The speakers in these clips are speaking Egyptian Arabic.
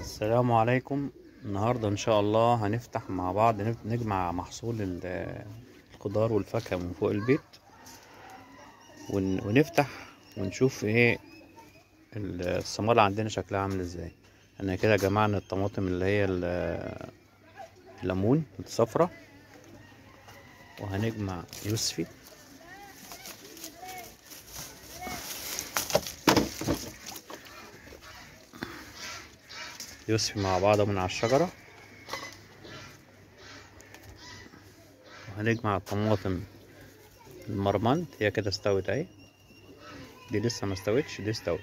السلام عليكم النهاردة إن شاء الله هنفتح مع بعض نف- نجمع محصول ال- الخضار والفاكهة من فوق البيت ون- ونفتح ونشوف ايه ال- الثمار عندنا شكلها عامل ازاي احنا كده جمعنا الطماطم اللي هي ال- الليمون الصفرة وهنجمع يوسفي يوسفي مع بعض من على الشجرة وهنجمع الطماطم المرمنت هي كده استوت اهي دي لسه ما استوتش دي استوت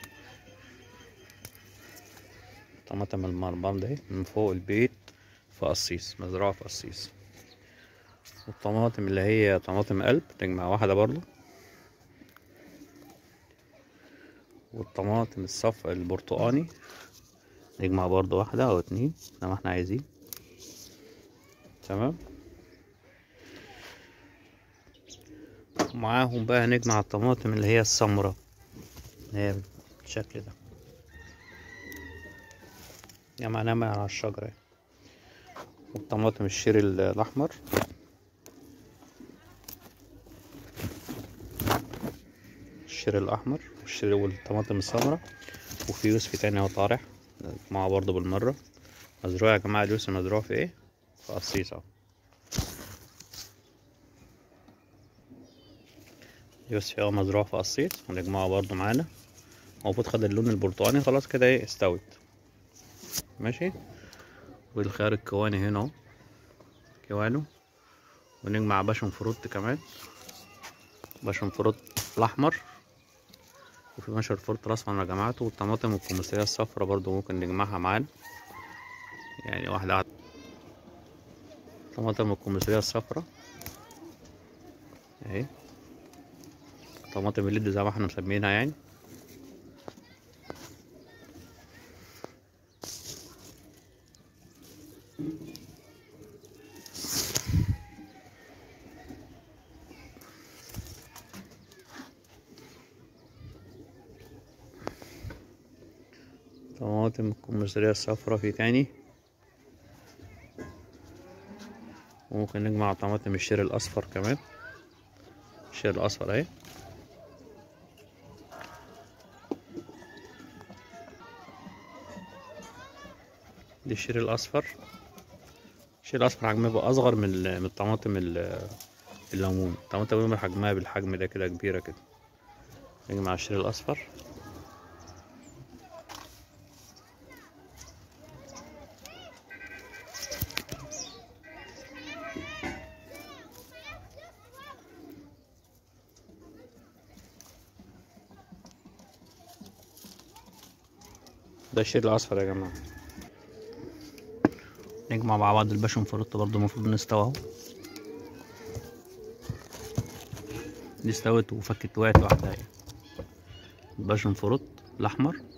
طماطم المرمنت اهي من فوق البيت في قصيص مزرعة في قصيص والطماطم اللي هي طماطم قلب نجمع واحدة برضو والطماطم الصف البرتقاني نجمع برضو واحدة أو اتنين زي ما احنا عايزين تمام ومعاهم بقى هنجمع الطماطم اللي هي السمرة اللي هي بالشكل ده جمعناها من على الشجرة اهي. والطماطم الشيري الأحمر الشيري الأحمر والشيري والطماطم السمرة وفي يوسفي تاني اهو طارح معاه برضه بالمرة مزروع يا جماعة اليوسف مزروع في ايه؟ في قصيص اهو يوسف اهو مزروع في قصيص ونجمعه برضه معانا هو المفروض خد اللون البرتقاني خلاص كده ايه استوت ماشي والخيار الكواني هنا اهو كوانو ونجمع باشن فروت كمان باشن فروت الأحمر وفي مشهد فورت الأصفر يا جماعة والطماطم والكمثرية الصفرا برضو ممكن نجمعها معانا يعني واحدة واحدة طماطم والكمثرية الصفرا اهي طماطم الليد زي ما احنا مسمينها يعني طماطم الكمثرية الصفرا في تاني وممكن نجمع طماطم الشير الأصفر كمان الشير الأصفر اهي دي الشير الأصفر الشير الأصفر حجمها بيبقى أصغر من ال- من الطماطم ال- الليمون الطماطم الليمون حجمها بالحجم ده كده كبيرة كده نجمع الشير الأصفر ده الشير الأصفر يا جماعة نجمع مع بعض الباشون فروت برضه المفروض نستوى اهو دي استوت وفكت وقعت واحدة اهي الباشون فروت الأحمر